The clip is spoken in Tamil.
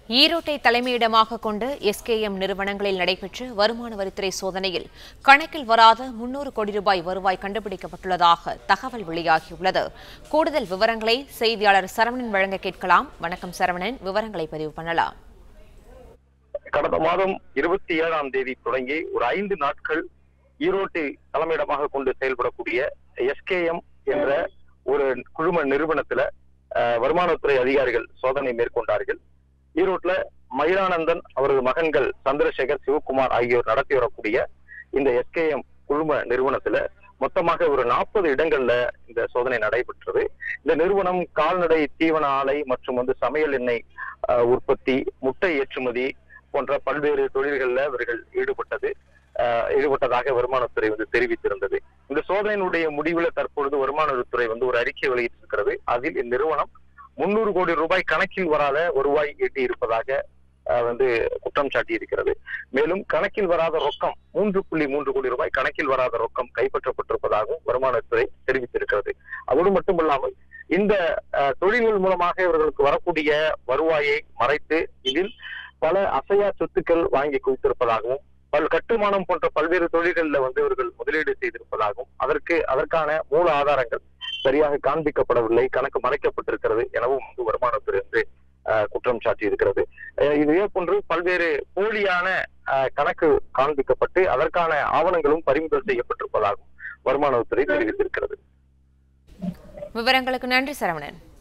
ஈரோட்டை தலைமையிடமாக கொண்டு எஸ்கேஎம் நிறுவனங்களில் நடைபெற்ற வருமான வரித்துறை சோதனையில் கணக்கில் வராத முன்னூறு கோடி ரூபாய் வருவாய் கண்டுபிடிக்கப்பட்டுள்ளதாக தகவல் வெளியாகியுள்ளது கூடுதல் விவரங்களை செய்தியாளர் சரவணன் வழங்க கேட்கலாம் வணக்கம் சரவணன் விவரங்களை பதிவு பண்ணலாம் கடந்த மாதம் இருபத்தி ஏழாம் தேதி தொடங்கி ஒரு ஐந்து நாட்கள் ஈரோட்டை தலைமையிடமாக கொண்டு செயல்படக்கூடிய எஸ்கேஎம் என்ற ஒரு குழும நிறுவனத்துல அஹ், வருமானத்துறை அதிகாரிகள் சோதனை மேற்கொண்டார்கள் ஈரோட்ல மயிலானந்தன் அவரது மகன்கள் சந்திரசேகர் சிவகுமார் ஆகியோர் நடத்தி வரக்கூடிய இந்த எஸ்கேஎம் குழும நிறுவனத்துல மொத்தமாக ஒரு நாற்பது இடங்கள்ல இந்த சோதனை நடைபெற்றது இந்த நிறுவனம் கால்நடை தீவன ஆலை மற்றும் வந்து சமையல் எண்ணெய் அஹ், உற்பத்தி முட்டை ஏற்றுமதி போன்ற பல்வேறு தொழில்கள்ல இவர்கள் ஈடுபட்டது அஹ், ஈடுபட்டதாக வருமானத்துறை வந்து தெரிவித்திருந்தது இந்த சோதனையினுடைய முடிவுல தற்பொழுது வருமானத்துறை வந்து ஒரு அறிக்கை வெளியிட்டிருக்கிறது அதில் இந்நிறுவனம் முன்னூறு கோடி ரூபாய் கணக்கில் வராத வருவாய் ஈட்டி இருப்பதாக அஹ், வந்து குற்றம் சாட்டி இருக்கிறது மேலும் கணக்கில் வராத ரொக்கம் மூன்று புள்ளி மூன்று கோடி ரூபாய் கணக்கில் வராத ரொக்கம் கைப்பற்றப்பட்டிருப்பதாகவும் வருமானத்துறை தெரிவித்திருக்கிறது அதோடு மட்டுமல்லாமல் இந்த அஹ், தொழில்கள் மூலமாக இவர்களுக்கு வரக்கூடிய வருவாயை மறைத்து இதில் பல அசையா சொத்துக்கள் வாங்கி குவித்திருப்பதாகவும் பல் கட்டுமானம் போன்ற பல்வேறு தொழில்கள்ல வந்து இவர்கள் முதலீடு செய்திருப்பதாகவும் அதற்கு அதற்கான மூல ஆதாரங்கள் சரியாக காண்பிக்கப்படவில்லை கணக்கு மறைக்கப்பட்டிருக்கிறது எனவும் வந்து வருமானத்துறை வந்து அஹ், குற்றம் சாட்டி இருக்கிறது அஹ், இதே போன்று பல்வேறு போலியான அஹ், கணக்கு காண்பிக்கப்பட்டு அதற்கான ஆவணங்களும் பறிமுதல் செய்யப்பட்டிருப்பதாகவும் வருமானத்துறை தெரிவித்திருக்கிறது விவரங்களுக்கு நன்றி சரவணன்